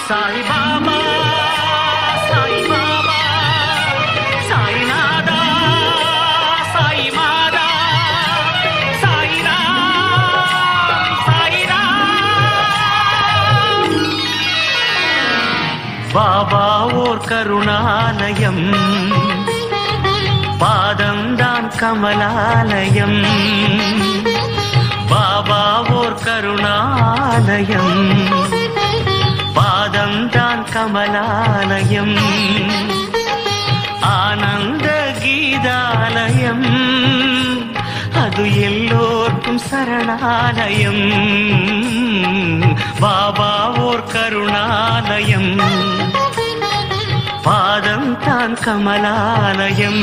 சாய்பாபா சாய்பாபா சாய்நாதா சாய்மாதா சாய்ராம் சாய்ராம் பாபா ஓர் கருணாலயம் பாதம்தான் கமலாலயம் பாபா ஓர் கருணாலயம் பாதம்தான் கமலாலயம் ஆனந்த கீதாலயம் அது எல்லோர்க்கும் சரணாலயம் பாபா ஓர் கருணாலயம் பாதம் தான் கமலாலயம்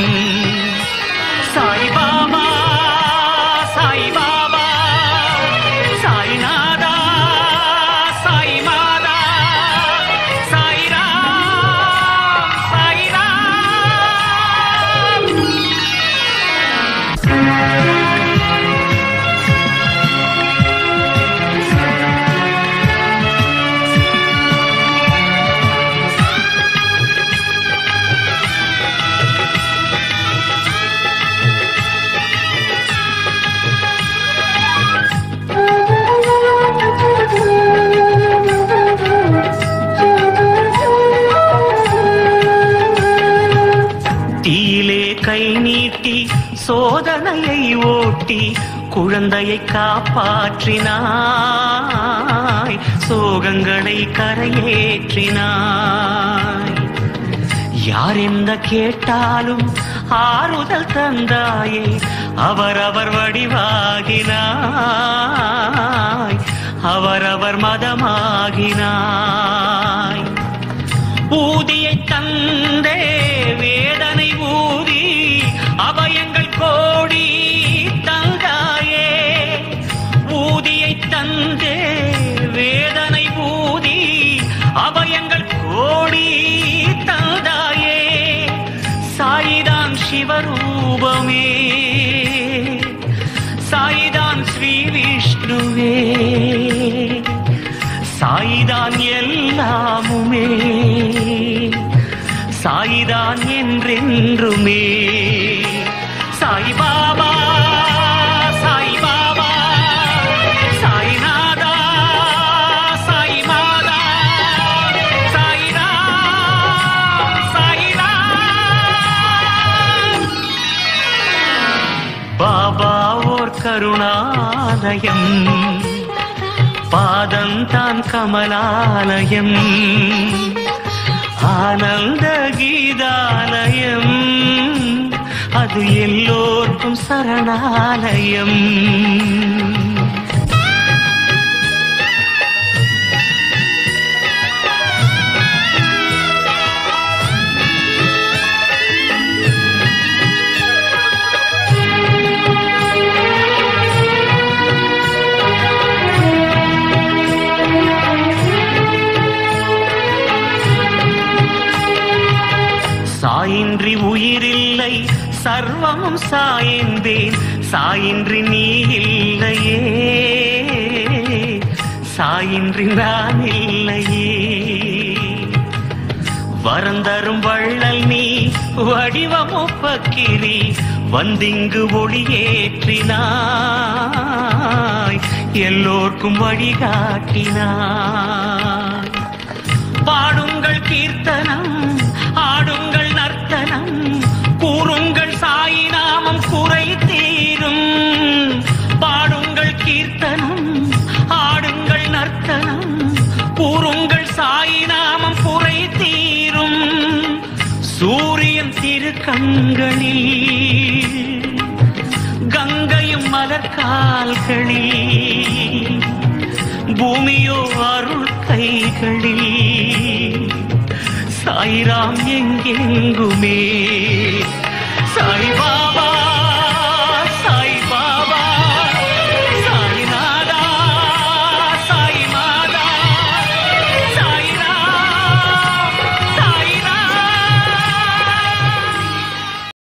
சாய்பாபா சாய்பாபா சாய்நாதா சாய்மாதா சாய்ராம் சாய்ராம் தீயிலே கை நீட்டி சோதனையை ஓட்டி குழந்தையை காப்பாற்றினாய் சோகங்களை கரையேற்றினாய் யார் என்ன கேட்டாலும் ஆறுதல் தந்தாயே அவரவர் வடிவாகினாய் அவரவர் மதமாகினாய் ஊதியை தந்தே வேதனை ஊதி அபயங்கள் கோடி தந்தாயே ஊதியை தந்தே வேதனை ஊதி அபயங்கள் கோடி தந்தாயே சாயிதான் சிவரூபமே சாயிதான் ஸ்ரீ விஷ்ணுவே சாய்தான் எல்லாமுமே சாய்தான் என்றென்றுமே சாய்பாபா சாய்பாபா சாய்நாதா சாய்மாதா சாய்ராம் சாய்ராம் பாபா ஓர் கருணாலயம் பாதம் தான் கமலாலயம் ஆனந்த கீதாலயம் அது எல்லோர்க்கும் சரணாலயம் சாயின்றி உயிரில்லை சர்வமும் சாயந்தேன் சாயின்றி நீ இல்லையே சாயின்றி நான் இல்லையே வரந்தரும் வள்ளல் நீ வடிவமொப்பக்கிரி வந்திங்கு ஒளியேற்றினாய் எல்லோர்க்கும் வழிகாட்டினாய் பாடுங்கள் கீர்த்தனம் ஆடுங்கள் நர்த்தனம் கூறுங்கள் சாயி நாமம் குறை தீரும் பாடுங்கள் கீர்த்தனம் ஆடுங்கள் நர்த்தனம் கூறுங்கள் சாயி நாமம் குறை தீரும் சூரியன் திருக்கண்களில் கங்கையும் மலர்கால்களில் பூமியோ அருள் கைகளில் சாய்ராம் எங்கெங்குமே சாய்வா